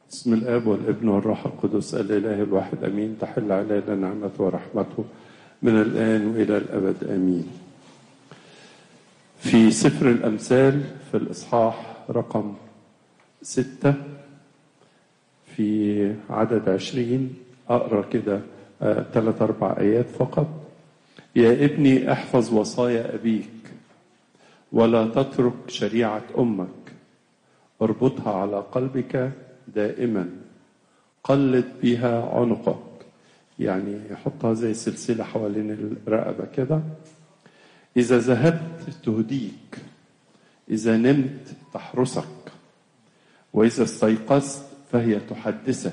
بسم الاب والابن والروح القدس الاله الواحد امين تحل علينا نعمته ورحمته من الان والى الابد امين في سفر الامثال في الاصحاح رقم ستة في عدد عشرين اقرا كده ثلاث اربع ايات فقط يا ابني احفظ وصايا ابيك ولا تترك شريعه امك اربطها على قلبك دائما قلد بها عنقك يعني يحطها زي سلسلة حوالين الرقبة كده إذا ذهبت تهديك إذا نمت تحرسك وإذا استيقظت فهي تحدثك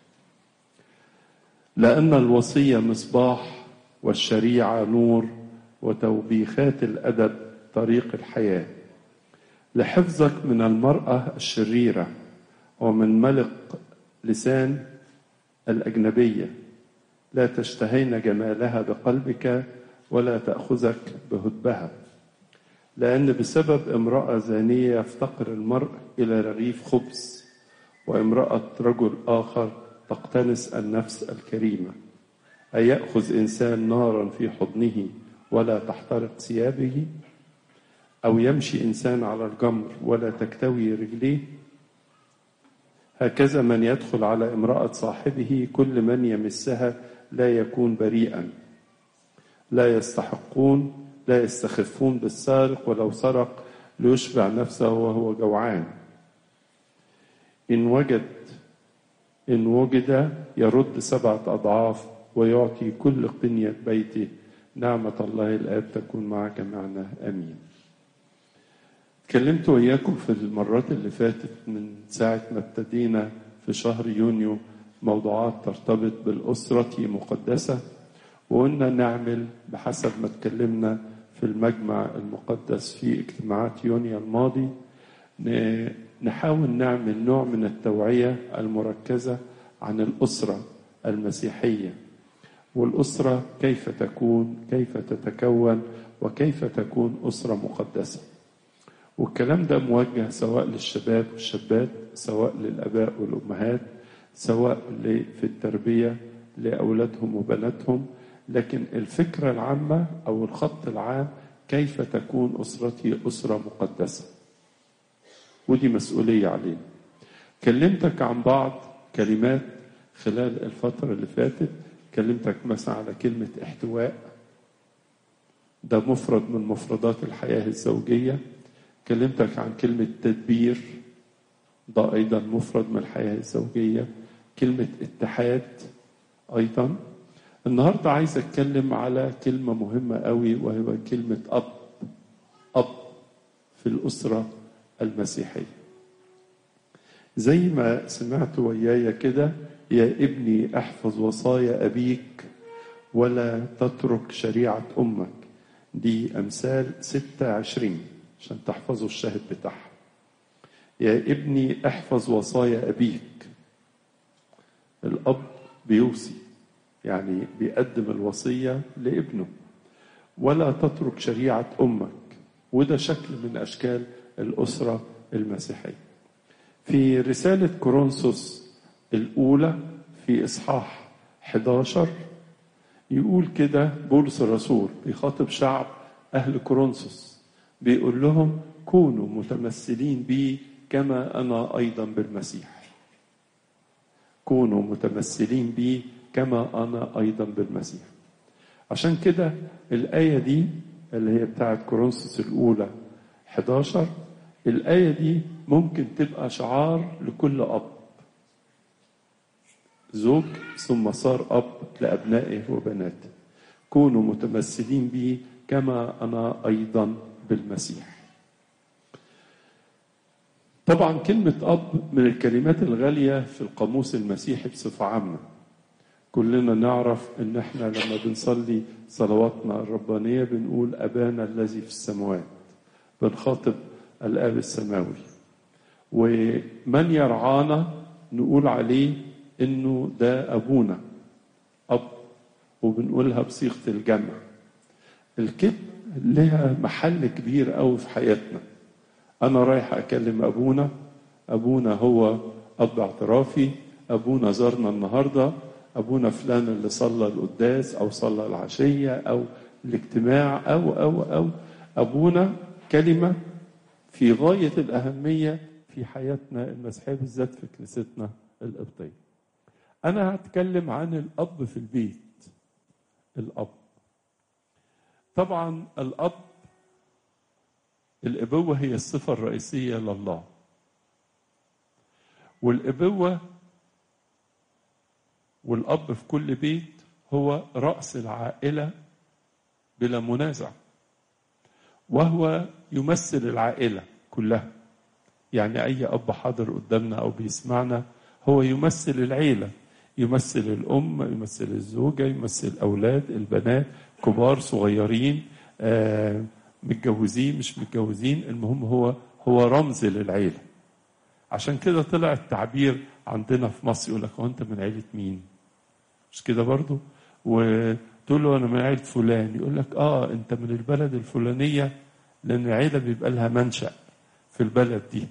لأن الوصية مصباح والشريعة نور وتوبيخات الأدب طريق الحياة لحفظك من المرأة الشريرة ومن ملق لسان الأجنبية لا تشتهين جمالها بقلبك ولا تأخذك بهدبها لأن بسبب امرأة زانية يفتقر المرء إلى رغيف خبز وامرأة رجل آخر تقتنس النفس الكريمة أن يأخذ إنسان نارا في حضنه ولا تحترق ثيابه أو يمشي إنسان على الجمر ولا تكتوي رجليه هكذا من يدخل على امرأة صاحبه كل من يمسها لا يكون بريئا لا يستحقون لا يستخفون بالسارق ولو سرق ليشبع نفسه وهو جوعان إن وجد إن وجد يرد سبعة أضعاف ويعطي كل قنية بيته نعمة الله الآب تكون معك معنا آمين اتكلمت وياكم في المرات اللي فاتت من ساعة ما ابتدينا في شهر يونيو موضوعات ترتبط بالأسرة مقدسة وقلنا نعمل بحسب ما اتكلمنا في المجمع المقدس في اجتماعات يونيو الماضي نحاول نعمل نوع من التوعية المركزة عن الأسرة المسيحية والأسرة كيف تكون كيف تتكون وكيف تكون أسرة مقدسة والكلام ده موجه سواء للشباب والشابات سواء للآباء والأمهات سواء في التربية لأولادهم وبناتهم لكن الفكرة العامة أو الخط العام كيف تكون أسرتي أسرة مقدسة ودي مسؤولية علينا كلمتك عن بعض كلمات خلال الفترة اللي فاتت كلمتك مثلا على كلمة احتواء ده مفرد من مفردات الحياة الزوجية كلمتك عن كلمة تدبير ده أيضا مفرد من الحياة الزوجية كلمة اتحاد أيضا النهاردة عايز أتكلم على كلمة مهمة قوي وهي كلمة أب أب في الأسرة المسيحية زي ما سمعت وياي كده يا ابني احفظ وصايا أبيك ولا تترك شريعة أمك دي أمثال ستة عشرين عشان تحفظوا الشاهد بتاعها يا ابني احفظ وصايا أبيك الأب بيوصي يعني بيقدم الوصية لابنه ولا تترك شريعة أمك وده شكل من أشكال الأسرة المسيحية في رسالة كورنثوس الأولى في إصحاح 11 يقول كده بولس الرسول بيخاطب شعب أهل كورنثوس بيقول لهم كونوا متمثلين بي كما أنا أيضا بالمسيح كونوا متمثلين بي كما أنا أيضا بالمسيح عشان كده الآية دي اللي هي بتاعت كورنثوس الأولى 11 الآية دي ممكن تبقى شعار لكل أب زوج ثم صار أب لأبنائه وبناته كونوا متمثلين بي كما أنا أيضا بالمسيح طبعا كلمة أب من الكلمات الغالية في القاموس المسيحي بصفة عامة كلنا نعرف ان احنا لما بنصلي صلواتنا الربانية بنقول أبانا الذي في السماوات بنخاطب الآب السماوي ومن يرعانا نقول عليه انه ده ابونا اب وبنقولها بصيغه الجمع الكلمه لها محل كبير قوي في حياتنا انا رايح اكلم ابونا ابونا هو اب اعترافي ابونا زارنا النهارده ابونا فلان اللي صلى القداس او صلى العشيه او الاجتماع او او او ابونا كلمه في غايه الاهميه في حياتنا المسيحيه بالذات في كنيستنا القبطيه. انا هتكلم عن الاب في البيت. الاب. طبعا الاب الابوه هي الصفه الرئيسيه لله. والابوه والاب في كل بيت هو راس العائله بلا منازع. وهو يمثل العائله كلها. يعني أي أب حاضر قدامنا أو بيسمعنا هو يمثل العيلة يمثل الأم يمثل الزوجة يمثل الأولاد البنات كبار صغيرين آه متجوزين مش متجوزين المهم هو هو رمز للعيلة عشان كده طلع التعبير عندنا في مصر يقول لك هو أنت من عيلة مين؟ مش كده برضو؟ وتقول له أنا من عيلة فلان يقول لك آه أنت من البلد الفلانية لأن العيلة بيبقى لها منشأ في البلد دي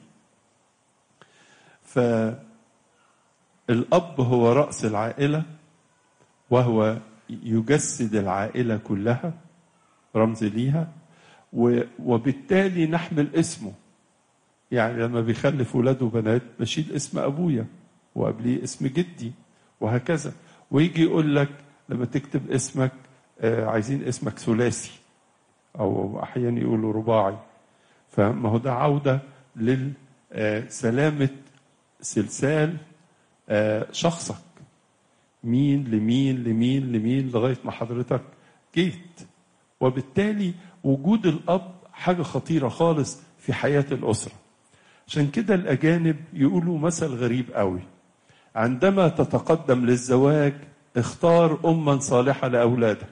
فالأب هو رأس العائلة وهو يجسد العائلة كلها رمز ليها وبالتالي نحمل اسمه يعني لما بيخلف ولاده بنات بشيل اسم أبويا وقبليه اسم جدي وهكذا ويجي يقول لك لما تكتب اسمك عايزين اسمك ثلاثي أو أحيانا يقولوا رباعي فما هو ده عودة لسلامة سلسال شخصك مين لمين لمين لمين لغاية ما حضرتك جيت وبالتالي وجود الأب حاجة خطيرة خالص في حياة الأسرة عشان كده الأجانب يقولوا مثل غريب قوي عندما تتقدم للزواج اختار أما صالحة لأولادك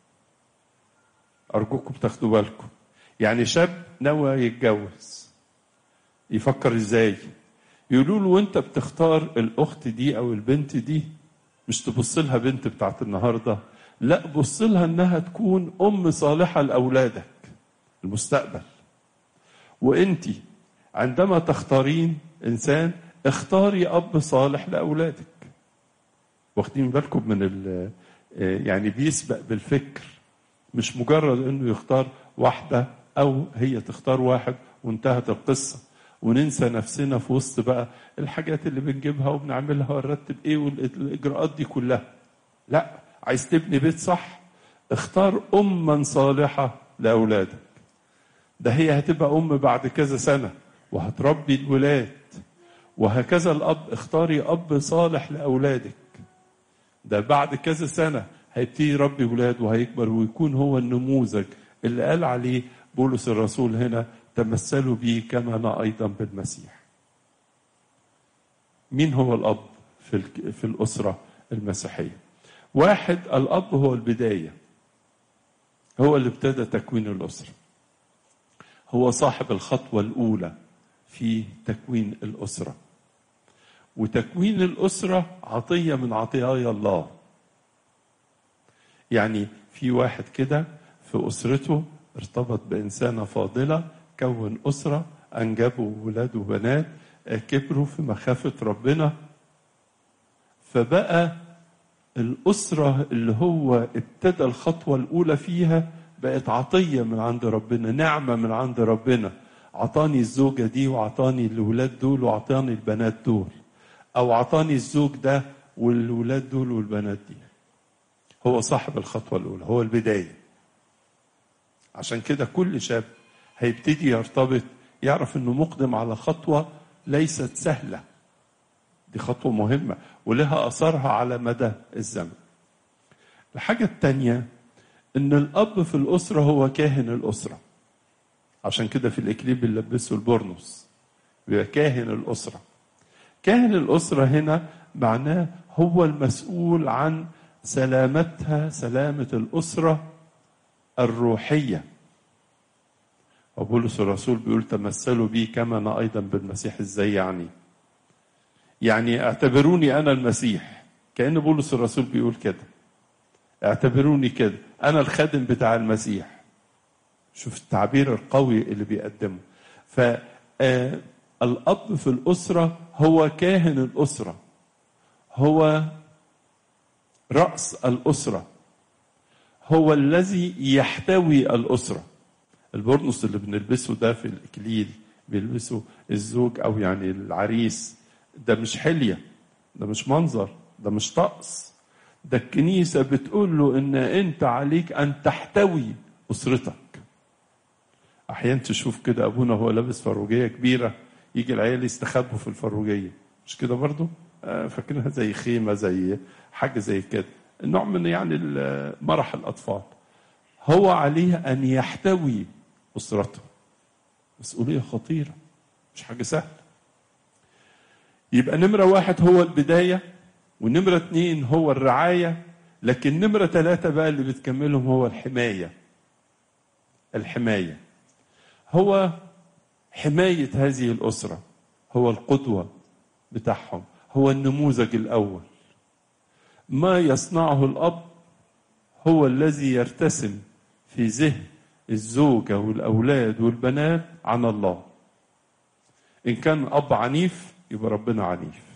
أرجوكم تاخدوا بالكم يعني شاب نوى يتجوز يفكر ازاي يقولوا له وانت بتختار الاخت دي او البنت دي مش تبص لها بنت بتاعت النهارده لا بص لها انها تكون ام صالحه لاولادك المستقبل وانت عندما تختارين انسان اختاري اب صالح لاولادك واخدين بالكم من ال يعني بيسبق بالفكر مش مجرد انه يختار واحده او هي تختار واحد وانتهت القصه وننسى نفسنا في وسط بقى الحاجات اللي بنجيبها وبنعملها ونرتب ايه والاجراءات دي كلها لا عايز تبني بيت صح اختار اما صالحه لاولادك ده هي هتبقى ام بعد كذا سنه وهتربي الولاد وهكذا الاب اختاري اب صالح لاولادك ده بعد كذا سنه هيبتدي يربي ولاد وهيكبر ويكون هو النموذج اللي قال عليه بولس الرسول هنا تمثلوا بي كما انا ايضا بالمسيح. مين هو الاب في في الاسره المسيحيه؟ واحد الاب هو البدايه. هو اللي ابتدى تكوين الاسره. هو صاحب الخطوه الاولى في تكوين الاسره. وتكوين الاسره عطيه من عطايا الله. يعني في واحد كده في اسرته ارتبط بإنسانة فاضلة كون أسرة أنجبوا ولاد وبنات كبروا في مخافة ربنا فبقى الأسرة اللي هو ابتدى الخطوة الأولى فيها بقت عطية من عند ربنا نعمة من عند ربنا عطاني الزوجة دي وعطاني الولاد دول وعطاني البنات دول أو عطاني الزوج ده والولاد دول والبنات دي هو صاحب الخطوة الأولى هو البداية عشان كده كل شاب هيبتدي يرتبط يعرف انه مقدم على خطوه ليست سهله دي خطوه مهمه ولها اثرها على مدى الزمن الحاجه الثانيه ان الاب في الاسره هو كاهن الاسره عشان كده في الاكليب بنلبسه البورنوس بيبقى كاهن الاسره كاهن الاسره هنا معناه هو المسؤول عن سلامتها سلامه الاسره الروحية وبولس الرسول بيقول تمثلوا بي كما أنا أيضا بالمسيح إزاي يعني يعني اعتبروني أنا المسيح كأن بولس الرسول بيقول كده اعتبروني كده أنا الخادم بتاع المسيح شوف التعبير القوي اللي بيقدمه ف الأب في الأسرة هو كاهن الأسرة هو رأس الأسرة هو الذي يحتوي الأسرة البرنس اللي بنلبسه ده في الإكليل بيلبسه الزوج أو يعني العريس ده مش حلية ده مش منظر ده مش طقس ده الكنيسة بتقول له إن أنت عليك أن تحتوي أسرتك أحيانا تشوف كده أبونا وهو لابس فروجية كبيرة يجي العيال يستخبوا في الفروجية مش كده برضو آه فاكرينها زي خيمة زي حاجة زي كده نوع من يعني مرح الأطفال هو عليه أن يحتوي أسرته مسؤولية خطيرة مش حاجة سهلة يبقى نمرة واحد هو البداية ونمرة اتنين هو الرعاية لكن نمرة ثلاثة بقى اللي بتكملهم هو الحماية الحماية هو حماية هذه الأسرة هو القدوة بتاعهم هو النموذج الأول ما يصنعه الأب هو الذي يرتسم في ذهن الزوجة والأولاد والبنات عن الله إن كان أب عنيف يبقى ربنا عنيف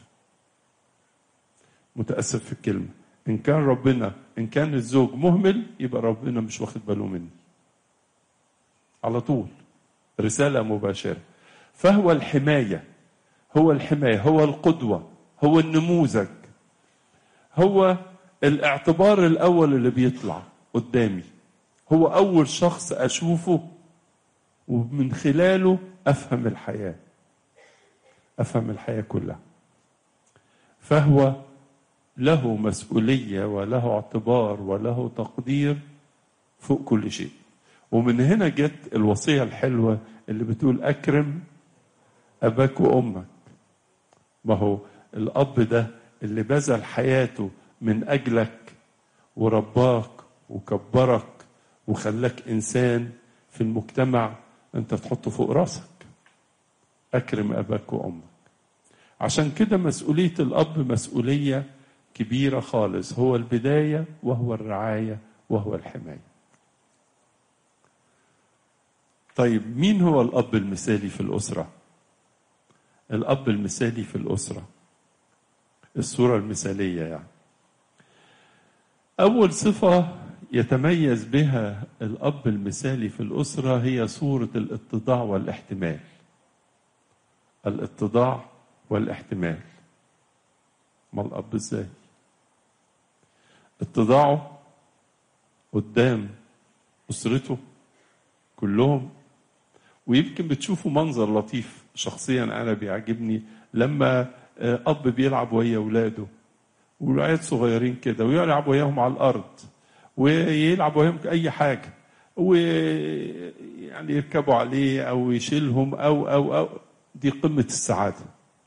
متأسف في الكلمة إن كان ربنا إن كان الزوج مهمل يبقى ربنا مش واخد باله مني على طول رسالة مباشرة فهو الحماية هو الحماية هو القدوة هو النموذج هو الاعتبار الأول اللي بيطلع قدامي هو أول شخص أشوفه ومن خلاله أفهم الحياة أفهم الحياة كلها فهو له مسؤولية وله اعتبار وله تقدير فوق كل شيء ومن هنا جت الوصية الحلوة اللي بتقول أكرم أباك وأمك ما هو الأب ده اللي بذل حياته من أجلك ورباك وكبرك وخلاك إنسان في المجتمع أنت تحطه فوق راسك أكرم أباك وأمك عشان كده مسؤولية الأب مسؤولية كبيرة خالص هو البداية وهو الرعاية وهو الحماية طيب مين هو الأب المثالي في الأسرة الأب المثالي في الأسرة الصورة المثالية يعني أول صفة يتميز بها الأب المثالي في الأسرة هي صورة الاتضاع والاحتمال الاتضاع والاحتمال ما الأب ازاي اتضاعه قدام أسرته كلهم ويمكن بتشوفوا منظر لطيف شخصيا أنا بيعجبني لما أب بيلعب ويا أولاده والعيال صغيرين كده ويلعب وياهم على الأرض ويلعب وياهم أي حاجة ويعني يركبوا عليه أو يشيلهم أو أو أو دي قمة السعادة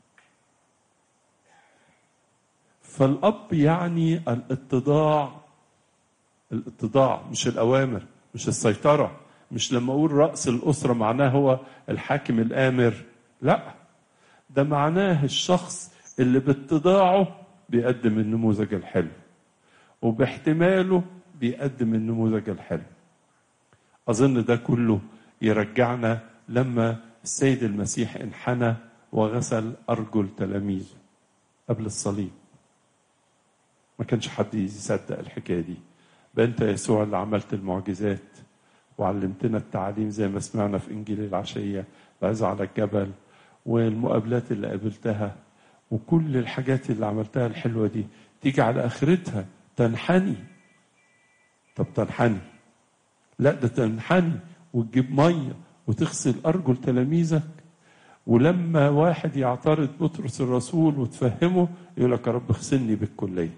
فالأب يعني الاتضاع الاتضاع مش الأوامر مش السيطرة مش لما أقول رأس الأسرة معناه هو الحاكم الآمر لا ده معناه الشخص اللي باتضاعه بيقدم النموذج الحلو وباحتماله بيقدم النموذج الحلو أظن ده كله يرجعنا لما السيد المسيح انحنى وغسل أرجل تلاميذه قبل الصليب ما كانش حد يصدق الحكاية دي بقى أنت يسوع اللي عملت المعجزات وعلمتنا التعليم زي ما سمعنا في إنجيل العشية العظة على الجبل والمقابلات اللي قابلتها وكل الحاجات اللي عملتها الحلوة دي تيجي على آخرتها تنحني طب تنحني لا ده تنحني وتجيب مية وتغسل أرجل تلاميذك ولما واحد يعترض بطرس الرسول وتفهمه يقول لك يا رب اغسلني بالكلية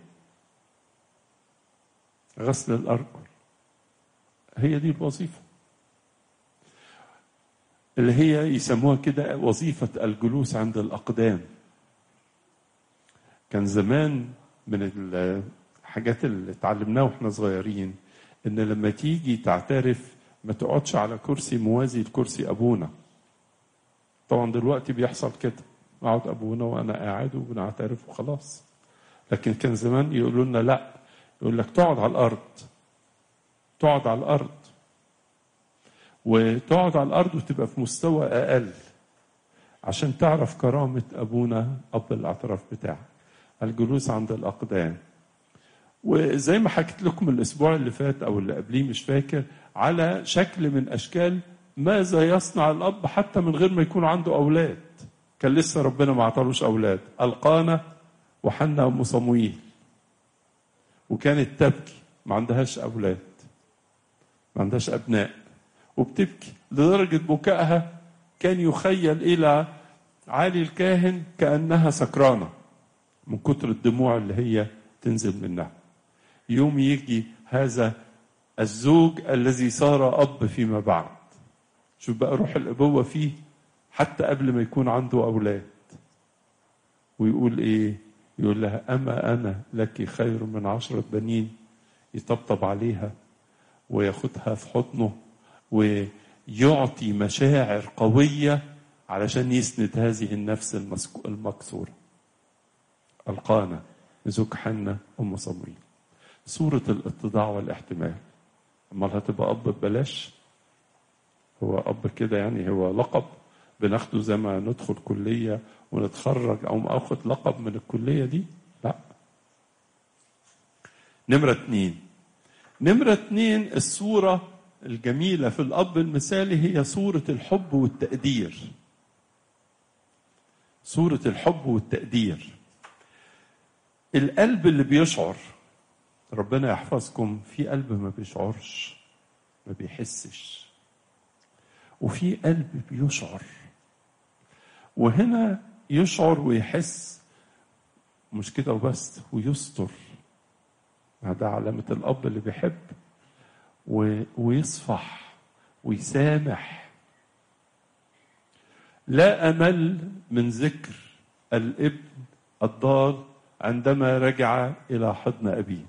غسل الأرجل هي دي الوظيفة اللي هي يسموها كده وظيفة الجلوس عند الأقدام كان زمان من الحاجات اللي اتعلمناها واحنا صغيرين ان لما تيجي تعترف ما تقعدش على كرسي موازي لكرسي ابونا طبعا دلوقتي بيحصل كده اقعد ابونا وانا قاعد وبنعترف وخلاص لكن كان زمان يقولوا لنا لا يقول لك تقعد على الارض تقعد على الارض وتقعد على الارض وتبقى في مستوى اقل عشان تعرف كرامة أبونا أب الاعتراف بتاعك الجلوس عند الأقدام وزي ما حكيت لكم الأسبوع اللي فات أو اللي قبليه مش فاكر على شكل من أشكال ماذا يصنع الأب حتى من غير ما يكون عنده أولاد كان لسه ربنا ما عطالوش أولاد ألقانا وحنا أم صمويل وكانت تبكي ما عندهاش أولاد ما عندهاش أبناء وبتبكي لدرجة بكائها كان يخيل إلى علي الكاهن كأنها سكرانة من كتر الدموع اللي هي تنزل منها يوم يجي هذا الزوج الذي صار أب فيما بعد شوف بقى روح الأبوة فيه حتى قبل ما يكون عنده أولاد ويقول إيه يقول لها أما أنا لك خير من عشرة بنين يطبطب عليها وياخدها في حضنه ويعطي مشاعر قوية علشان يسند هذه النفس المكسورة القانا زوج حنة أم صمويل صورة الاتضاع والاحتمال أمال هتبقى أب ببلاش هو أب كده يعني هو لقب بناخده زي ما ندخل كلية ونتخرج أو أخد لقب من الكلية دي لا نمرة اتنين نمرة اتنين الصورة الجميلة في الأب المثالي هي صورة الحب والتقدير صورة الحب والتقدير القلب اللي بيشعر ربنا يحفظكم في قلب ما بيشعرش ما بيحسش وفي قلب بيشعر وهنا يشعر ويحس مش كده وبس ويستر ده علامة الأب اللي بيحب و... ويصفح ويسامح لا أمل من ذكر الابن الضال عندما رجع إلى حضن أبيه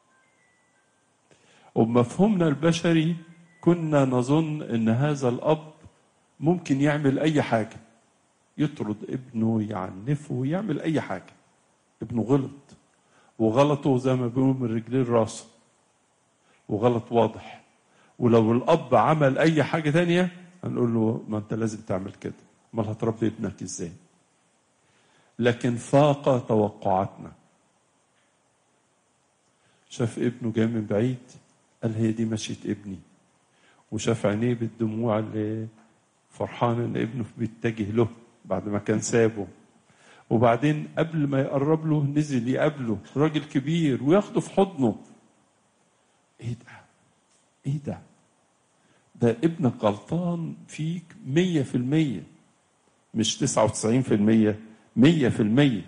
وبمفهومنا البشري كنا نظن ان هذا الاب ممكن يعمل اي حاجه يطرد ابنه يعنفه يعمل اي حاجه ابنه غلط وغلطه زي ما بيقولوا من رجلين راسه وغلط واضح ولو الاب عمل اي حاجه تانية هنقول له ما انت لازم تعمل كده امال هتربي ابنك ازاي لكن فاق توقعاتنا شاف ابنه جاي من بعيد قال هي دي مشية ابني وشاف عينيه بالدموع اللي فرحان ان ابنه بيتجه له بعد ما كان سابه وبعدين قبل ما يقرب له نزل يقابله راجل كبير وياخده في حضنه ايه ده ايه ده ده ابنك غلطان فيك مية في المية مش تسعة وتسعين في المية مية في المية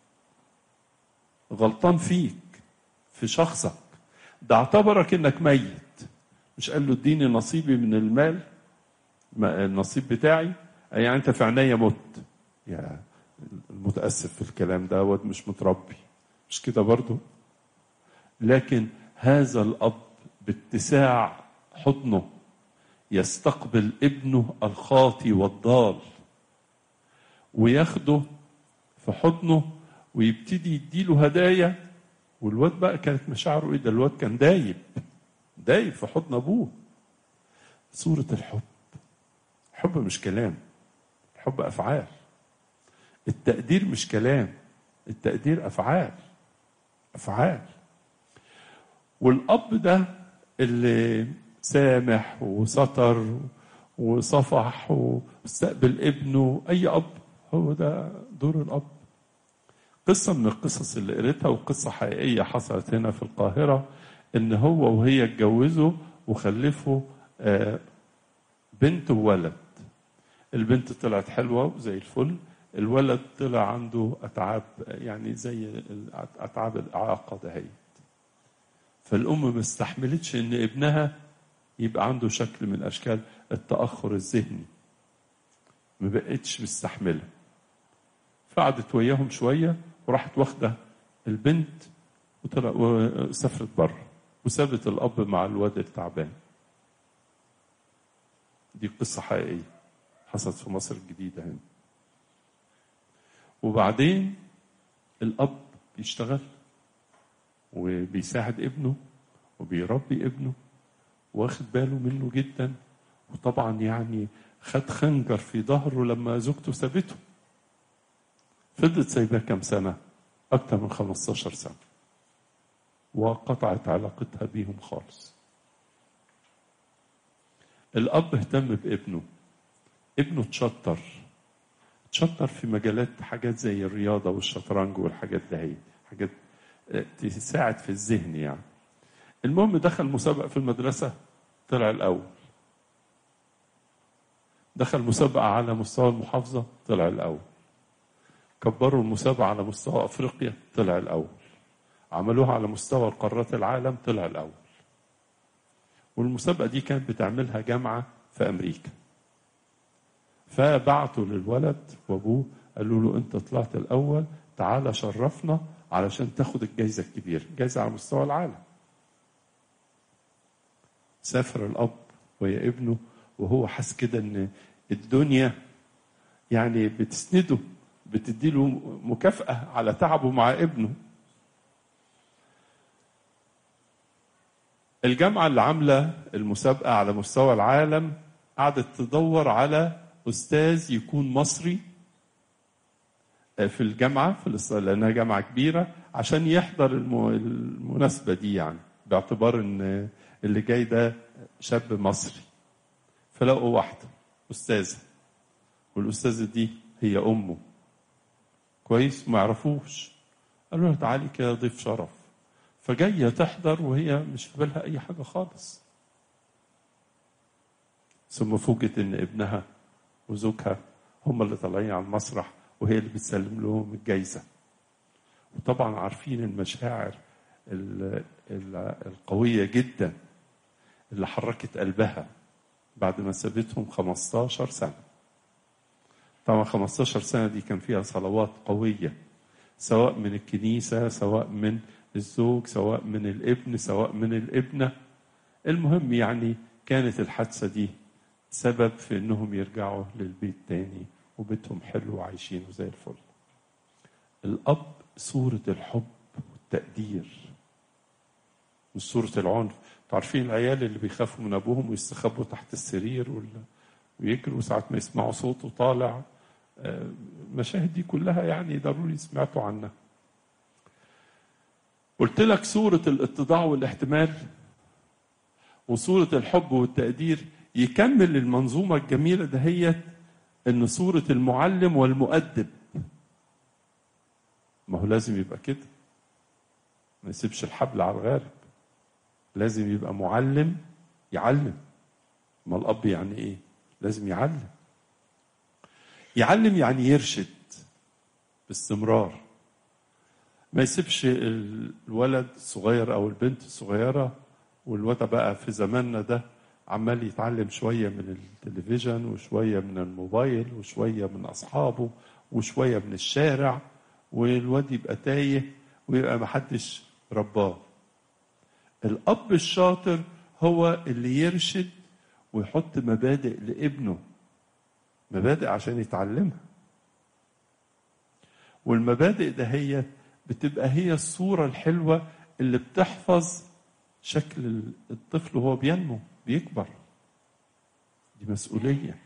غلطان فيك في شخصك ده اعتبرك انك ميت مش قال له اديني نصيبي من المال النصيب بتاعي يعني انت في عينيا مت يا المتاسف في الكلام دوت مش متربي مش كده برضو لكن هذا الاب باتساع حضنه يستقبل ابنه الخاطي والضال وياخده في حضنه ويبتدي يديله هدايا والواد بقى كانت مشاعره ايه ده الواد كان دايب دايب في حضن ابوه صورة الحب الحب مش كلام الحب افعال التقدير مش كلام التقدير افعال افعال والاب ده اللي سامح وستر وصفح واستقبل ابنه اي اب هو ده دور الاب قصة من القصص اللي قريتها وقصة حقيقية حصلت هنا في القاهرة إن هو وهي اتجوزوا وخلفوا بنت وولد البنت طلعت حلوة وزي الفل الولد طلع عنده أتعاب يعني زي أتعاب الإعاقة دهيت فالأم ما استحملتش إن ابنها يبقى عنده شكل من أشكال التأخر الذهني ما بقتش مستحملة فقعدت وياهم شوية وراحت واخدة البنت وطلع وسافرت بره وسابت الأب مع الواد التعبان دي قصة حقيقية حصلت في مصر الجديدة هنا وبعدين الأب بيشتغل وبيساعد ابنه وبيربي ابنه واخد باله منه جدا وطبعا يعني خد خنجر في ظهره لما زوجته سابته فضلت سايباه كام سنة أكتر من 15 سنة وقطعت علاقتها بيهم خالص الأب اهتم بابنه ابنه اتشطر اتشطر في مجالات حاجات زي الرياضة والشطرنج والحاجات ده هي حاجات تساعد في الذهن يعني المهم دخل مسابقة في المدرسة طلع الأول دخل مسابقة على مستوى المحافظة طلع الأول كبروا المسابقة على مستوى أفريقيا طلع الأول عملوها على مستوى قارات العالم طلع الأول والمسابقة دي كانت بتعملها جامعة في أمريكا فبعتوا للولد وأبوه قالوا له أنت طلعت الأول تعالى شرفنا علشان تاخد الجايزة الكبيرة جايزة على مستوى العالم سافر الأب ويا ابنه وهو حس كده ان الدنيا يعني بتسنده بتديله مكافأة على تعبه مع ابنه الجامعة اللي عاملة المسابقة على مستوى العالم قعدت تدور على أستاذ يكون مصري في الجامعة في الاست- لأنها جامعة كبيرة عشان يحضر الم- المناسبة دي يعني باعتبار إن اللي جاي ده شاب مصري فلقوا واحدة أستاذة والأستاذة دي هي أمه كويس ما يعرفوش قالوا لها تعالي كده ضيف شرف فجاية تحضر وهي مش في بالها أي حاجة خالص ثم فوجئت إن ابنها وزوجها هم اللي طالعين على المسرح وهي اللي بتسلم لهم الجايزة وطبعا عارفين المشاعر ال- ال- القوية جدا اللي حركت قلبها بعد ما سابتهم 15 سنة طبعا 15 سنة دي كان فيها صلوات قوية سواء من الكنيسة سواء من الزوج سواء من الابن سواء من الابنة المهم يعني كانت الحادثة دي سبب في انهم يرجعوا للبيت تاني وبيتهم حلو وعايشين زي الفل الاب صورة الحب والتقدير مش صورة العنف انتوا عارفين العيال اللي بيخافوا من ابوهم ويستخبوا تحت السرير ولا ويجروا ساعة ما يسمعوا صوته طالع آه، المشاهد دي كلها يعني ضروري سمعتوا عنها قلت لك صورة الاتضاع والاحتمال وصورة الحب والتقدير يكمل المنظومة الجميلة دهيت ان صورة المعلم والمؤدب ما هو لازم يبقى كده ما يسيبش الحبل على الغارب لازم يبقى معلم يعلم ما الاب يعني ايه لازم يعلم يعلم يعني يرشد باستمرار ما يسيبش الولد الصغير او البنت الصغيره والواد بقى في زماننا ده عمال يتعلم شويه من التلفزيون وشويه من الموبايل وشويه من اصحابه وشويه من الشارع والواد يبقى تايه ويبقى محدش رباه الاب الشاطر هو اللي يرشد ويحط مبادئ لابنه مبادئ عشان يتعلمها والمبادئ ده هي بتبقى هي الصورة الحلوة اللي بتحفظ شكل الطفل وهو بينمو بيكبر دي مسؤولية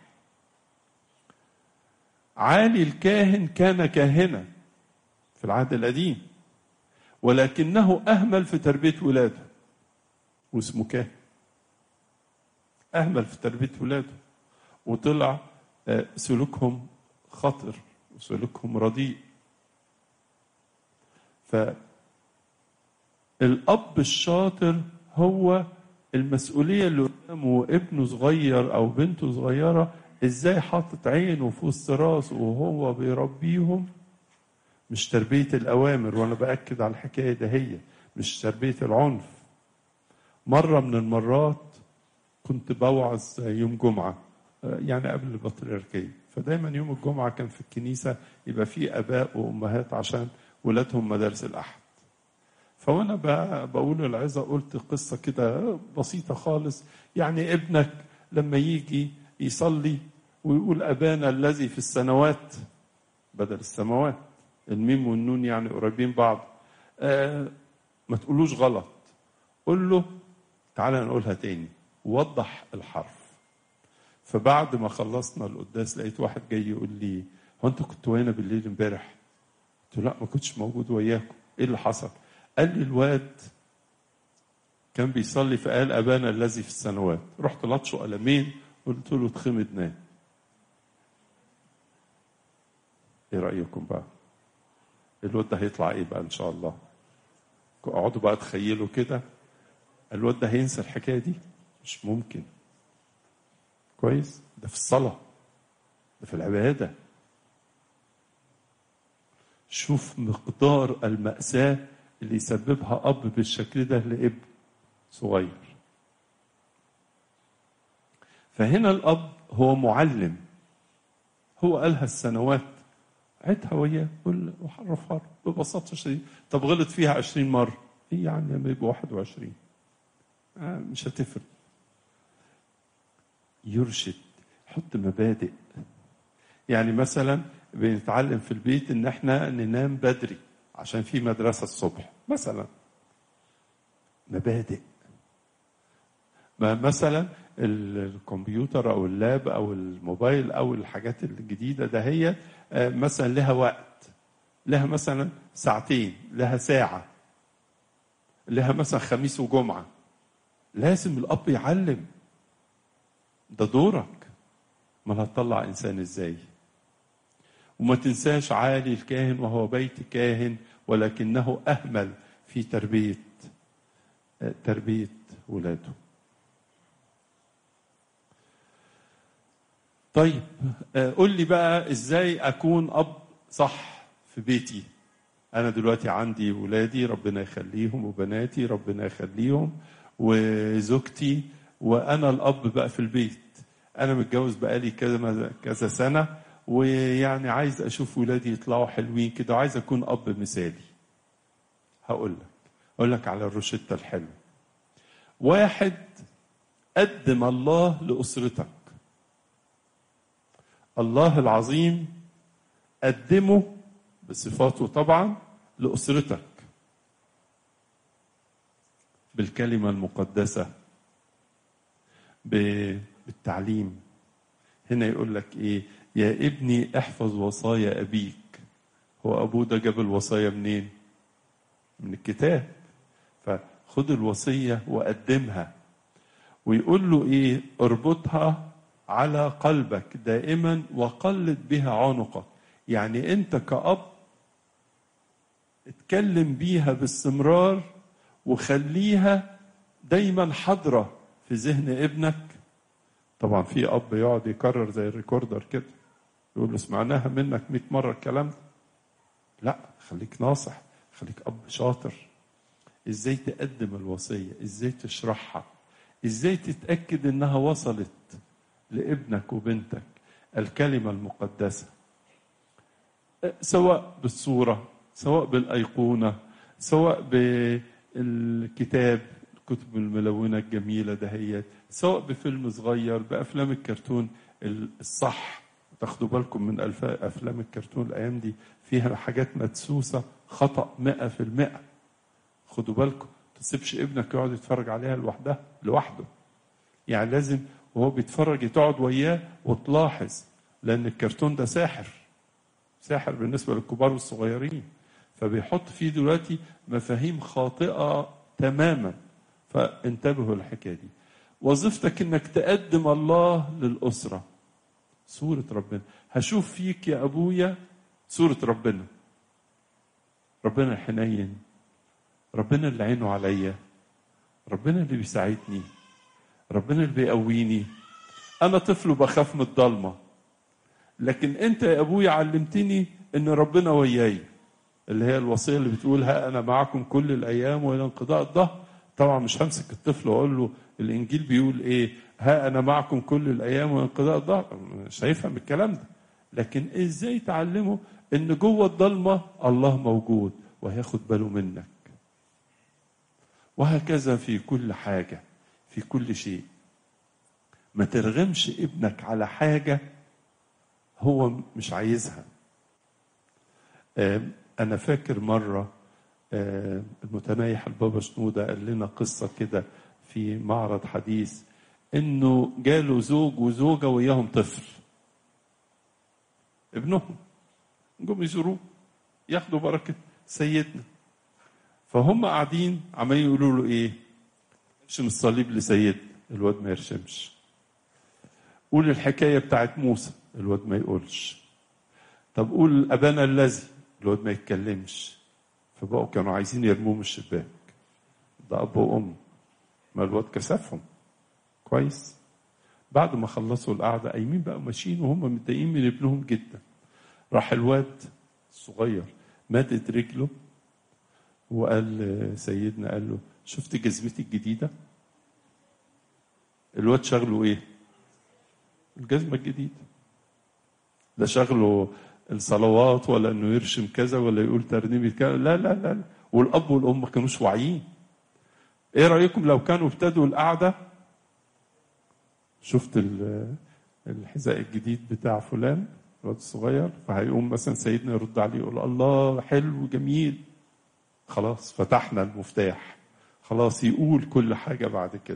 عالي الكاهن كان كاهنا في العهد القديم ولكنه أهمل في تربية ولاده واسمه كاهن أهمل في تربية ولاده وطلع آه، سلوكهم خطر وسلوكهم رديء فالأب الشاطر هو المسؤولية اللي قدامه ابنه صغير أو بنته صغيرة إزاي حاطط عينه في وسط راسه وهو بيربيهم مش تربية الأوامر وأنا بأكد على الحكاية ده هي مش تربية العنف مرة من المرات كنت بوعظ يوم جمعة آه، يعني قبل البطريركية فدايما يوم الجمعة كان في الكنيسة يبقى فيه آباء وأمهات عشان ولادهم مدارس الأحد فوانا ب- بقول العظة قلت قصة كده بسيطة خالص يعني ابنك لما يجي يصلي ويقول أبانا الذي في السنوات بدل السماوات الميم والنون يعني قريبين بعض آه ما تقولوش غلط قول له تعالى نقولها تاني وضح الحرف فبعد ما خلصنا القداس لقيت واحد جاي يقول لي هو انت كنت وين بالليل امبارح؟ قلت له لا ما كنتش موجود وياكم ايه اللي حصل؟ قال لي الواد كان بيصلي فقال ابانا الذي في السماوات رحت لطشه قلمين قلت له اتخمد نام ايه رايكم بقى؟ الواد ده هيطلع ايه بقى ان شاء الله؟ اقعدوا بقى تخيلوا كده الواد ده هينسى الحكايه دي مش ممكن كويس ده في الصلاه ده في العباده شوف مقدار المأساة اللي يسببها أب بالشكل ده لابن صغير فهنا الأب هو معلم هو قالها السنوات عدها وياه قول وحرفها ببساطة شديدة طب غلط فيها عشرين مرة ايه يعني لما يبقى واحد وعشرين آه مش هتفرق يرشد حط مبادئ يعني مثلا بنتعلم في البيت ان احنا ننام بدري عشان في مدرسة الصبح مثلا مبادئ ما مثلا الكمبيوتر او اللاب او الموبايل او الحاجات الجديده ده هي مثلا لها وقت لها مثلا ساعتين لها ساعه لها مثلا خميس وجمعه لازم الاب يعلم ده دورك ما هتطلع انسان ازاي وما تنساش عالي الكاهن وهو بيت كاهن ولكنه اهمل في تربيه تربيه ولاده طيب قول لي بقى ازاي اكون اب صح في بيتي انا دلوقتي عندي ولادي ربنا يخليهم وبناتي ربنا يخليهم وزوجتي وانا الاب بقى في البيت انا متجوز بقالي كذا كذا سنه ويعني عايز اشوف ولادي يطلعوا حلوين كده وعايز اكون اب مثالي هقول لك اقول لك على الروشته الحلوه واحد قدم الله لاسرتك الله العظيم قدمه بصفاته طبعا لاسرتك بالكلمه المقدسه بالتعليم هنا يقول لك ايه يا ابني احفظ وصايا ابيك هو ابوه ده جاب الوصايا منين من الكتاب فخد الوصيه وقدمها ويقول له ايه اربطها على قلبك دائما وقلد بها عنقك يعني انت كأب اتكلم بيها باستمرار وخليها دايما حاضرة في ذهن ابنك طبعا في اب يقعد يكرر زي الريكوردر كده يقول له سمعناها منك 100 مرة الكلام ده لا خليك ناصح خليك اب شاطر ازاي تقدم الوصية ازاي تشرحها ازاي تتأكد انها وصلت لابنك وبنتك الكلمة المقدسة سواء بالصورة سواء بالأيقونة سواء بالكتاب الكتب الملونة الجميلة دهيت سواء بفيلم صغير بأفلام الكرتون الصح تاخدوا بالكم من أفلام الكرتون الأيام دي فيها حاجات مدسوسة خطأ مئة في المئة خدوا بالكم تسيبش ابنك يقعد يتفرج عليها لوحدها لوحده يعني لازم وهو بيتفرج تقعد وياه وتلاحظ لان الكرتون ده ساحر ساحر بالنسبه للكبار والصغيرين فبيحط فيه دلوقتي مفاهيم خاطئه تماما فانتبهوا للحكايه دي وظيفتك انك تقدم الله للاسره صوره ربنا هشوف فيك يا ابويا صوره ربنا ربنا الحنين ربنا اللي عينه عليا ربنا اللي بيساعدني ربنا اللي بيقويني انا طفل وبخاف من الضلمه لكن انت يا ابويا علمتني ان ربنا وياي اللي هي الوصيه اللي بتقول ها انا معكم كل الايام والى انقضاء الظهر طبعا مش همسك الطفل واقول له الانجيل بيقول ايه ها انا معكم كل الايام والى انقضاء الظهر مش هيفهم الكلام ده لكن ازاي تعلمه ان جوه الضلمه الله موجود وهياخد باله منك وهكذا في كل حاجه في كل شيء ما ترغمش ابنك على حاجة هو مش عايزها أنا فاكر مرة المتنايح البابا شنودة قال لنا قصة كده في معرض حديث انه جاله زوج وزوجه وياهم طفل ابنهم جم يزوروه ياخدوا بركه سيدنا فهم قاعدين عمالين يقولوا له ايه ارشم الصليب لسيدنا الواد ما يرشمش قول الحكايه بتاعت موسى الواد ما يقولش طب قول ابانا الذي الواد ما يتكلمش فبقوا كانوا عايزين يرموه من الشباك ده اب وام ما الواد كسفهم كويس بعد ما خلصوا القعده قايمين بقى ماشيين وهم متضايقين من ابنهم جدا راح الواد الصغير مدد رجله وقال سيدنا قال له شفت جزمتي الجديده الواد شغله ايه الجزمه الجديده لا شغله الصلوات ولا انه يرشم كذا ولا يقول ترنيمه كذا لا لا لا, لا. والاب والام ما كانوش واعيين ايه رايكم لو كانوا ابتدوا القعده شفت الحذاء الجديد بتاع فلان الواد الصغير فهيقوم مثلا سيدنا يرد عليه يقول الله حلو جميل خلاص فتحنا المفتاح خلاص يقول كل حاجه بعد كده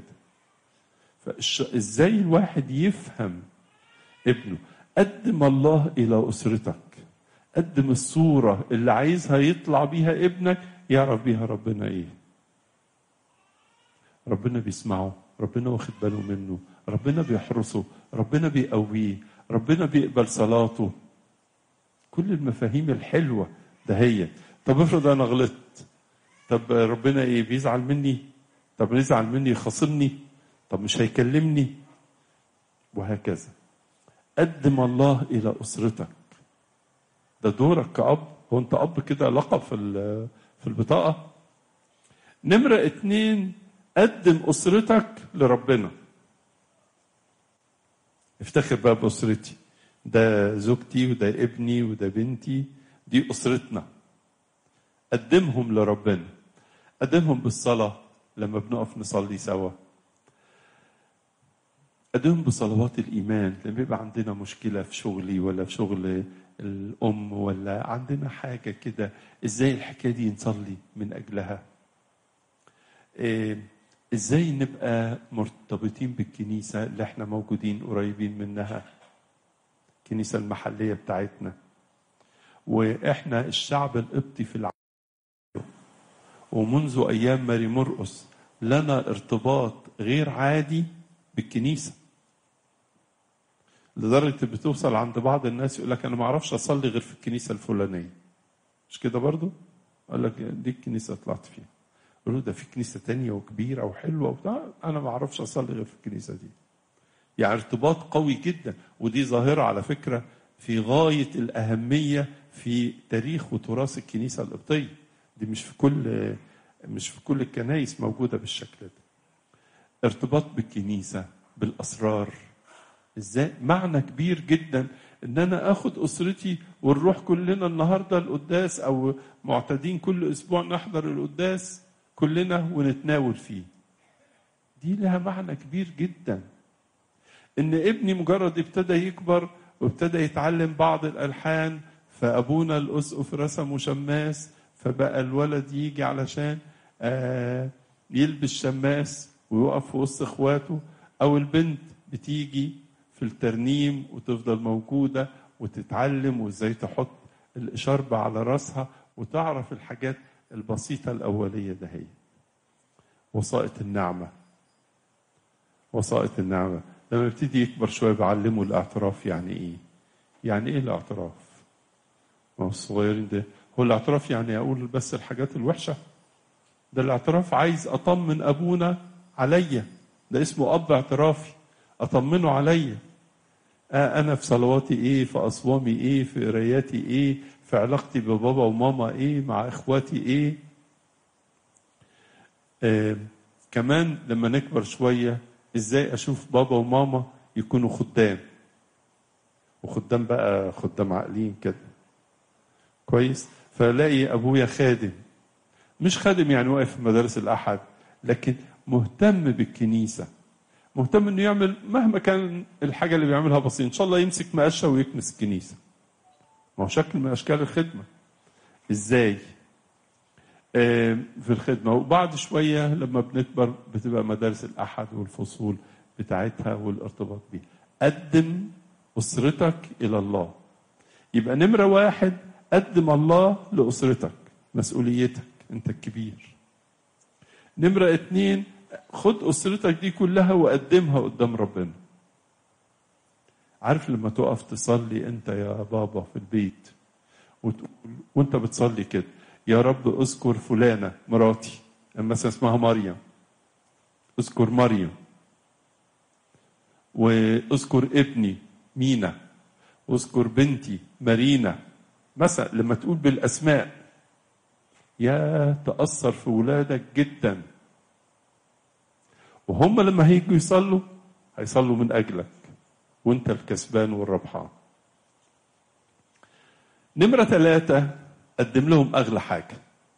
فازاي الواحد يفهم ابنه قدم الله الى اسرتك قدم الصوره اللي عايزها يطلع بيها ابنك يعرف بيها ربنا ايه ربنا بيسمعه ربنا واخد باله منه ربنا بيحرسه ربنا بيقويه ربنا بيقبل صلاته كل المفاهيم الحلوة ده هي طب افرض انا غلطت طب ربنا ايه بيزعل مني طب يزعل مني يخاصمني طب مش هيكلمني وهكذا قدم الله الى اسرتك ده دورك كأب هو انت اب كده لقب في في البطاقه نمره اتنين قدم اسرتك لربنا افتخر بقى باسرتي ده زوجتي وده ابني وده بنتي دي اسرتنا قدمهم لربنا قدمهم بالصلاه لما بنقف نصلي سوا قدمهم بصلوات الايمان لما يبقى عندنا مشكله في شغلي ولا في شغل الام ولا عندنا حاجه كده ازاي الحكايه دي نصلي من اجلها إيه ازاي نبقى مرتبطين بالكنيسه اللي احنا موجودين قريبين منها الكنيسه المحليه بتاعتنا واحنا الشعب القبطي في العالم ومنذ ايام ماري مرقس لنا ارتباط غير عادي بالكنيسه لدرجه بتوصل عند بعض الناس يقول لك انا ما اعرفش اصلي غير في الكنيسه الفلانيه مش كده برضو قال لك دي الكنيسه طلعت فيها يقولوا ده في كنيسه تانية وكبيره وحلوه وبتاع انا ما اعرفش اصلي غير في الكنيسه دي يعني ارتباط قوي جدا ودي ظاهره على فكره في غايه الاهميه في تاريخ وتراث الكنيسه القبطيه دي مش في كل مش في كل الكنايس موجوده بالشكل ده ارتباط بالكنيسه بالاسرار ازاي معنى كبير جدا ان انا اخد اسرتي ونروح كلنا النهارده القداس او معتادين كل اسبوع نحضر القداس كلنا ونتناول فيه دي لها معنى كبير جدا ان ابني مجرد ابتدى يكبر وابتدى يتعلم بعض الالحان فابونا الاسقف رسمه شماس فبقى الولد يجي علشان آه يلبس شماس ويقف في وسط اخواته او البنت بتيجي في الترنيم وتفضل موجوده وتتعلم وازاي تحط الاشاربه على راسها وتعرف الحاجات البسيطه الاوليه ده هي وسائط النعمه وسائط النعمه لما يبتدي يكبر شويه بعلمه الاعتراف يعني ايه يعني ايه الاعتراف ما هو الصغيرين ده هو الاعتراف يعني اقول بس الحاجات الوحشه ده الاعتراف عايز اطمن ابونا عليا ده اسمه اب اعترافي اطمنه عليا آه انا في صلواتي ايه في اصوامي ايه في قراياتي ايه في علاقتي ببابا وماما ايه مع اخواتي ايه آه كمان لما نكبر شويه ازاي اشوف بابا وماما يكونوا خدام وخدام بقى خدام عاقلين كده كويس فلاقي ابويا خادم مش خادم يعني واقف في مدارس الاحد لكن مهتم بالكنيسه مهتم انه يعمل مهما كان الحاجه اللي بيعملها بسيط ان شاء الله يمسك مقشه ويكنس الكنيسه ما هو شكل من اشكال الخدمه ازاي آه في الخدمه وبعد شويه لما بنكبر بتبقى مدارس الاحد والفصول بتاعتها والارتباط بيها قدم أسرتك إلى الله يبقى نمرة واحد قدم الله لأسرتك مسؤوليتك أنت الكبير نمرة اتنين خد أسرتك دي كلها وقدمها قدام ربنا عارف لما تقف تصلي أنت يا بابا في البيت وتقول وأنت بتصلي كده يا رب اذكر فلانة مراتي مثلا اسمها مريم اذكر مريم واذكر ابني مينا واذكر بنتي مارينا مثلا لما تقول بالاسماء يا تاثر في ولادك جدا وهم لما هيجوا يصلوا هيصلوا من اجلك وانت الكسبان والربحان نمرة ثلاثة قدم لهم أغلى حاجة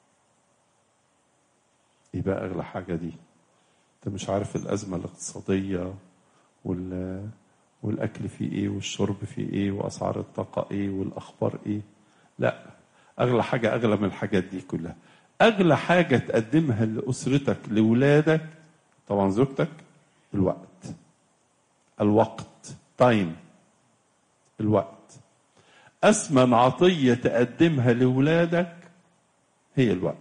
إيه بقى أغلى حاجة دي؟ أنت مش عارف الأزمة الاقتصادية وال والاكل فيه ايه والشرب فيه ايه واسعار الطاقه ايه والاخبار ايه لا اغلى حاجه اغلى من الحاجات دي كلها اغلى حاجه تقدمها لاسرتك لاولادك طبعا زوجتك الوقت الوقت تايم الوقت اثمن عطيه تقدمها لاولادك هي الوقت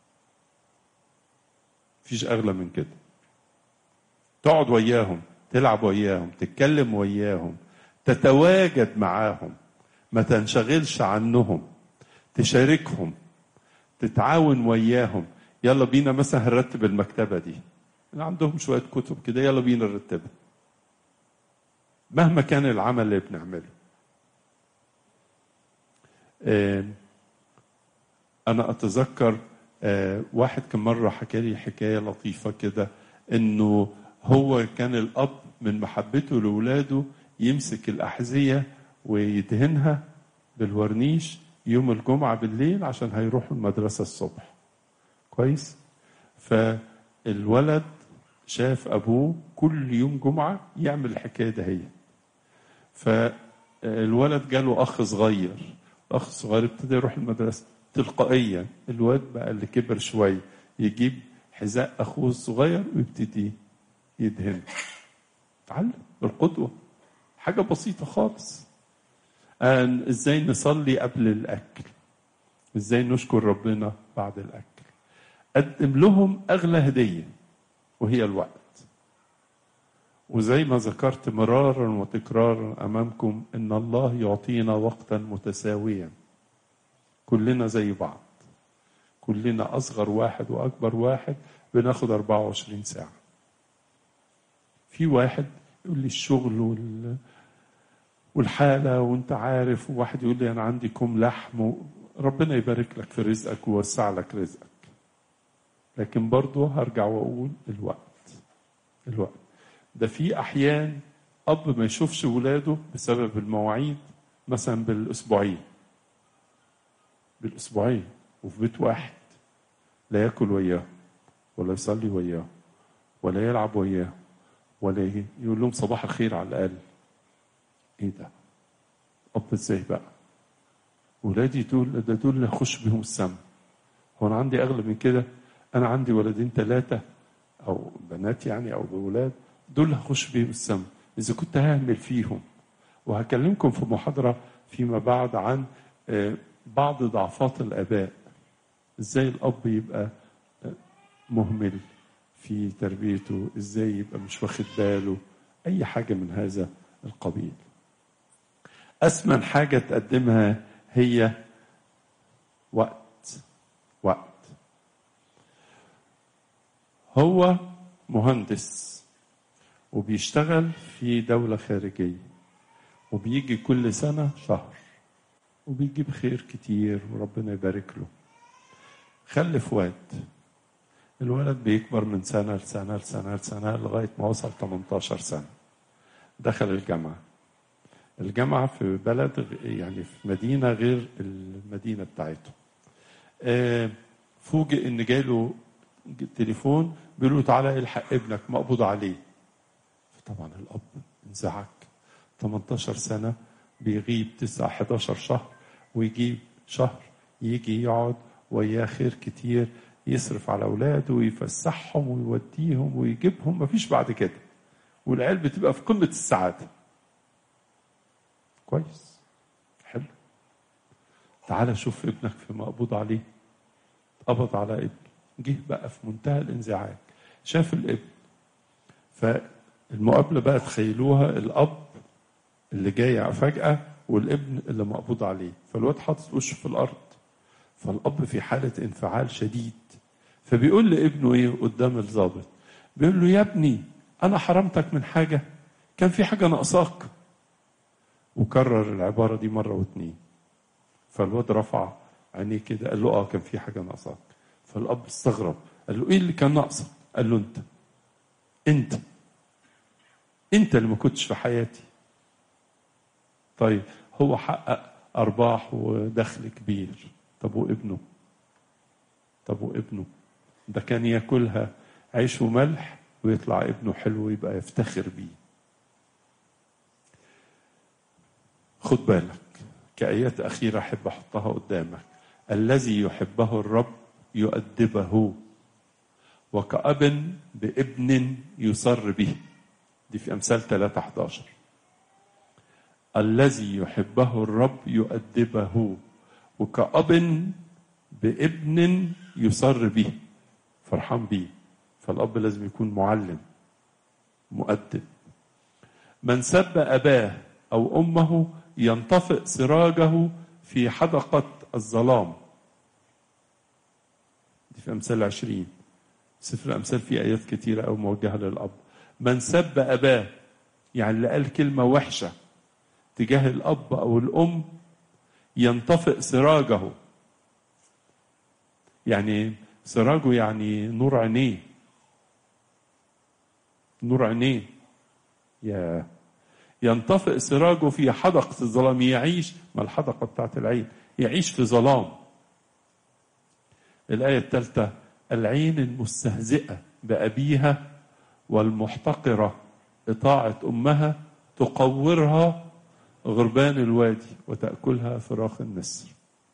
مفيش اغلى من كده تقعد وياهم تلعب وياهم تتكلم وياهم تتواجد معاهم ما تنشغلش عنهم تشاركهم تتعاون وياهم يلا بينا مثلا هنرتب المكتبة دي عندهم شوية كتب كده يلا بينا نرتبها مهما كان العمل اللي بنعمله أنا أتذكر واحد كان مرة حكى لي حكاية لطيفة كده إنه هو كان الأب من محبته لأولاده يمسك الأحذية ويدهنها بالورنيش يوم الجمعة بالليل عشان هيروحوا المدرسة الصبح كويس فالولد شاف أبوه كل يوم جمعة يعمل الحكاية ده هي فالولد جاله أخ صغير الأخ الصغير ابتدى يروح المدرسة تلقائيا الواد بقى اللي كبر شوية يجيب حذاء أخوه الصغير ويبتدي يدهن تعلم القدوة حاجة بسيطة خالص أن ازاي نصلي قبل الأكل ازاي نشكر ربنا بعد الأكل قدم لهم أغلى هدية وهي الوقت وزي ما ذكرت مرارا وتكرارا أمامكم إن الله يعطينا وقتا متساويا كلنا زي بعض كلنا أصغر واحد وأكبر واحد بناخد 24 ساعة في واحد يقول لي الشغل وال... والحالة وانت عارف وواحد يقول لي انا عندي كم لحم و... ربنا يبارك لك في رزقك ويوسع لك رزقك لكن برضه هرجع واقول الوقت الوقت ده في احيان اب ما يشوفش ولاده بسبب المواعيد مثلا بالاسبوعين بالاسبوعين وفي بيت واحد لا ياكل وياه ولا يصلي وياه ولا يلعب وياه ولا ايه يقول لهم صباح الخير على الاقل ايه ده اب ازاي بقى ولادي دول ده دول اللي اخش بيهم السما هو انا عندي اغلى من كده انا عندي ولدين ثلاثه او بنات يعني او اولاد دول اللي هخش بيهم السما اذا كنت هعمل فيهم وهكلمكم في محاضره فيما بعد عن بعض ضعفات الاباء ازاي الاب يبقى مهمل في تربيته ازاي يبقى مش واخد باله اي حاجه من هذا القبيل اثمن حاجه تقدمها هي وقت وقت هو مهندس وبيشتغل في دولة خارجية وبيجي كل سنة شهر وبيجيب خير كتير وربنا يبارك له خلف واد الولد بيكبر من سنة لسنة لسنة لسنة لغاية ما وصل 18 سنة دخل الجامعة الجامعة في بلد يعني في مدينة غير المدينة بتاعته فوجئ ان جاله تليفون بيقول له تعالى الحق ابنك مقبوض عليه فطبعا الاب انزعج 18 سنة بيغيب 9 11 شهر ويجيب شهر يجي يقعد وياه خير كتير يصرف على اولاده ويفسحهم ويوديهم ويجيبهم مفيش بعد كده والعيال بتبقى في قمة السعادة كويس حلو تعال شوف ابنك في مقبوض عليه قبض على ابنه جه بقى في منتهى الانزعاج شاف الابن فالمقابلة بقى تخيلوها الأب اللي جاي فجأة والابن اللي مقبوض عليه فالواد حاطط وشه في الأرض فالأب في حالة انفعال شديد فبيقول لابنه ايه قدام الضابط بيقول له يا ابني انا حرمتك من حاجه كان في حاجه ناقصاك وكرر العباره دي مره واتنين فالواد رفع عينيه كده قال له اه كان في حاجه ناقصاك فالاب استغرب قال له ايه اللي كان ناقصك قال له انت انت انت اللي ما كنتش في حياتي طيب هو حقق ارباح ودخل كبير طب وابنه طب وابنه ده كان ياكلها عيش وملح ويطلع ابنه حلو يبقى يفتخر بيه خد بالك كآيات أخيرة أحب أحطها قدامك الذي يحبه الرب يؤدبه وكأب بابن يصر به دي في أمثال 3 11 الذي يحبه الرب يؤدبه وكأب بابن يصر به فرحان بيه فالأب لازم يكون معلم مؤدب من سب أباه أو أمه ينطفئ سراجه في حدقة الظلام دي في أمثال عشرين سفر الأمثال فيه آيات كتيرة أو موجهة للأب من سب أباه يعني اللي قال كلمة وحشة تجاه الأب أو الأم ينطفئ سراجه يعني سراجه يعني نور عينيه نور عينيه يا ينطفئ سراجه في حدقة الظلام يعيش ما الحدقة بتاعت العين يعيش في ظلام الآية الثالثة العين المستهزئة بأبيها والمحتقرة إطاعة أمها تقورها غربان الوادي وتأكلها فراخ النسر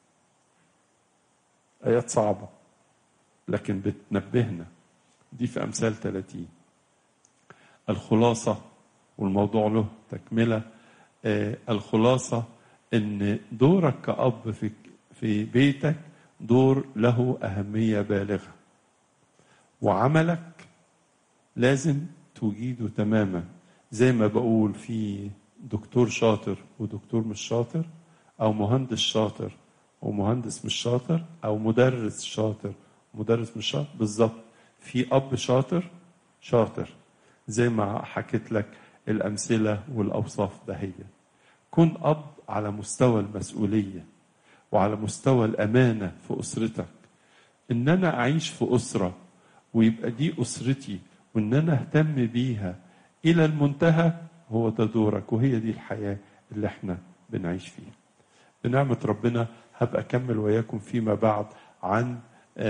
آيات صعبة لكن بتنبهنا دي في أمثال 30 الخلاصة والموضوع له تكملة آه الخلاصة إن دورك كأب في في بيتك دور له أهمية بالغة وعملك لازم تجيده تماما زي ما بقول في دكتور شاطر ودكتور مش شاطر أو مهندس شاطر ومهندس مش شاطر او مدرس شاطر مدرس مش شاطر بالظبط في اب شاطر شاطر زي ما حكيت لك الامثله والاوصاف دهية كن اب على مستوى المسؤوليه وعلى مستوى الامانه في اسرتك ان انا اعيش في اسره ويبقى دي اسرتي وان انا اهتم بيها الى المنتهى هو ده دورك وهي دي الحياه اللي احنا بنعيش فيها بنعمه ربنا هبقى أكمل وياكم فيما بعد عن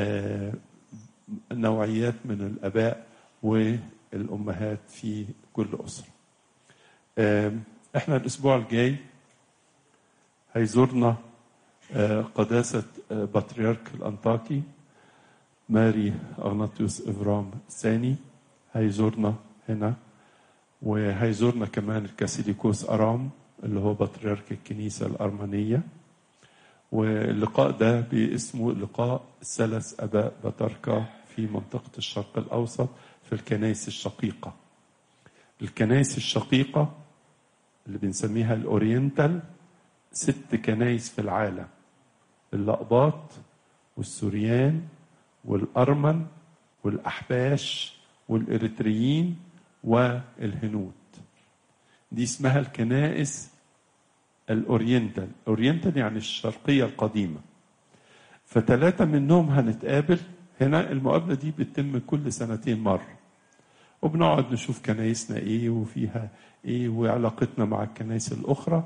نوعيات من الآباء والأمهات في كل أسرة احنا الأسبوع الجاي هيزورنا قداسة بطريرك الأنطاكي ماري أغناطيوس إفرام الثاني هيزورنا هنا وهيزورنا كمان الكاسيليكوس أرام اللي هو بطريرك الكنيسة الأرمنية واللقاء ده باسمه لقاء ثلاث اباء بطاركه في منطقه الشرق الاوسط في الكنائس الشقيقه. الكنائس الشقيقه اللي بنسميها الاورينتال ست كنائس في العالم الاقباط والسوريان والارمن والاحباش والاريتريين والهنود. دي اسمها الكنائس الاورينتال اورينتال يعني الشرقيه القديمه فثلاثه منهم هنتقابل هنا المقابله دي بتتم كل سنتين مره وبنقعد نشوف كنايسنا ايه وفيها ايه وعلاقتنا مع الكنائس الاخرى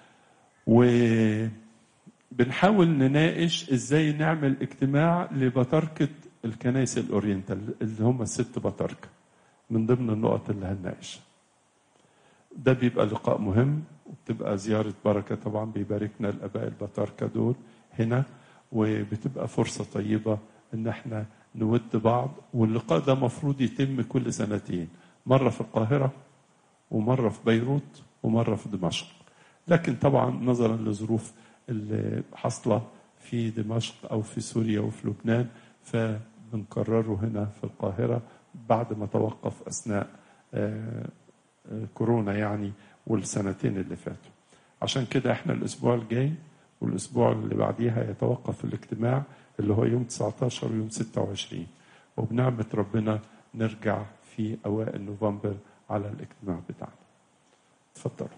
وبنحاول نناقش ازاي نعمل اجتماع لبطاركه الكنائس الاورينتال اللي هم الست بطاركه من ضمن النقط اللي هنناقشها ده بيبقى لقاء مهم وبتبقى زيارة بركة طبعا بيباركنا الآباء البطاركة دول هنا وبتبقى فرصة طيبة إن احنا نود بعض واللقاء ده مفروض يتم كل سنتين مرة في القاهرة ومرة في بيروت ومرة في دمشق لكن طبعا نظرا لظروف اللي حاصلة في دمشق أو في سوريا وفي لبنان فبنكرره هنا في القاهرة بعد ما توقف أثناء آه، آه، كورونا يعني والسنتين اللي فاتوا عشان كده احنا الأسبوع الجاي والأسبوع اللي بعديها يتوقف الاجتماع اللي هو يوم 19 ويوم 26 وبنعمة ربنا نرجع في أوائل نوفمبر على الاجتماع بتاعنا اتفضلوا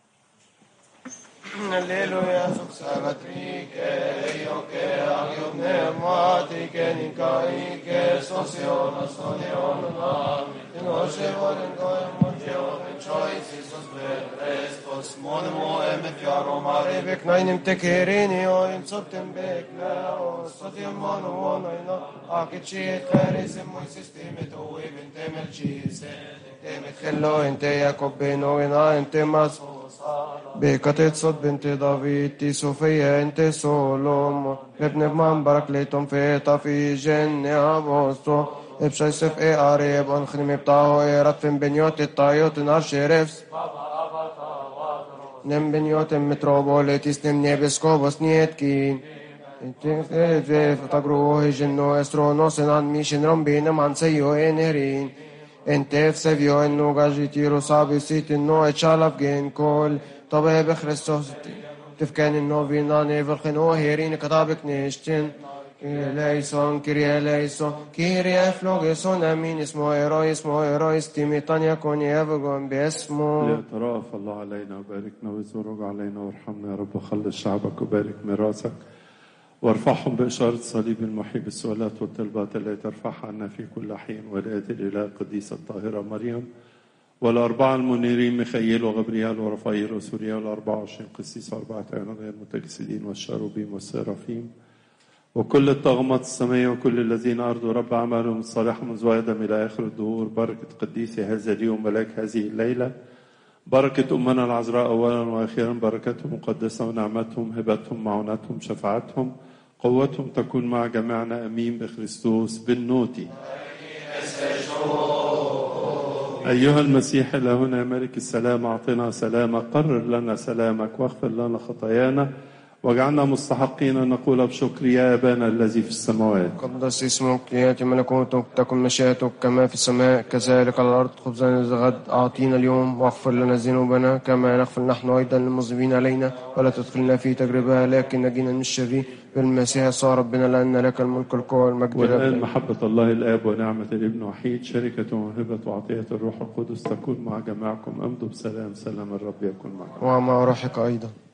Alleluia, suxalatrike, ioke, alium pneumatike, nikaike, sosion, astonion, amin. In oshe voren goem, motion, in choice, Isus ben restos, monemo, emet yaro mare, bek nainim tekerini, o in soptem bek leo, sotim mono, ono, ino, akicit, karisim, moisis, timet, o ibn temel chise, temet hello, ente Jakob ben ogena, ente maso, بكتت صد بنت دافيد تي صوفيا انت سولوم ابن ابمان بركليتم في طفي جن ابوستو ابشاي سف اي اريب انخنم بتاعو اي رتفن بنيوت الطايوت نار شرفس نم بنيوت متروبوليتيس نم نيبسكوبوس نيتكين تقروه جنو استرونوس عن ميشن رمبين عن سيو انهرين انت في سفيو انو جاجيتيرو صابي سيت انو اتشالف جين كل طبيب بخريستوس تفكان انو فيناني فالخنو هيرين كتابك نيشتن ليسون كيريا ليسون كيريا فلوغيسون امين اسمه ايروي اسمه ايروي استيميتان يكون يفقون باسمه ليترأف الله علينا وباركنا ويزورك علينا وارحمنا يا رب وخلص شعبك وبارك ميراثك وارفعهم بإشارة صليب المحيي بالسؤالات والطلبات التي ترفعها عنا في كل حين والآية الإله القديسة الطاهرة مريم والأربعة المنيرين ميخائيل وغبريال ورفائيل وسوريا والأربعة وعشرين قسيس وأربعة عيون غير متجسدين والشاروبيم والسرافيم وكل الطغمات السماء وكل الذين أرضوا رب أعمالهم الصالحة منذ آدم إلى آخر الدهور بركة قديسي هذا اليوم ملاك هذه الليلة بركة أمنا العذراء أولا وأخيرا بركتهم مقدسة ونعمتهم هبتهم معونتهم شفاعتهم قوتهم تكون مع جميعنا أمين بخريستوس بالنوتي أيها المسيح إلهنا يا ملك السلام أعطنا سلامك قرر لنا سلامك واغفر لنا خطايانا واجعلنا مستحقين أن نقول بشكر يا أبانا الذي في السماوات قدس اسمك ياتي ملكوتك تكن مشيئتك كما في السماء كذلك على الارض خبزنا الغد اعطينا اليوم واغفر لنا ذنوبنا كما نغفر نحن ايضا للمذنبين علينا ولا تدخلنا في تجربه لكن نجينا من الشرير بالمسيح صار ربنا لان لك الملك القوه والمجد والآن لله. محبة الله الآب ونعمة الابن وحيد شركة وموهبة وعطية الروح القدس تكون مع جميعكم أمضوا بسلام سلام الرب يكون معكم ومع روحك ايضا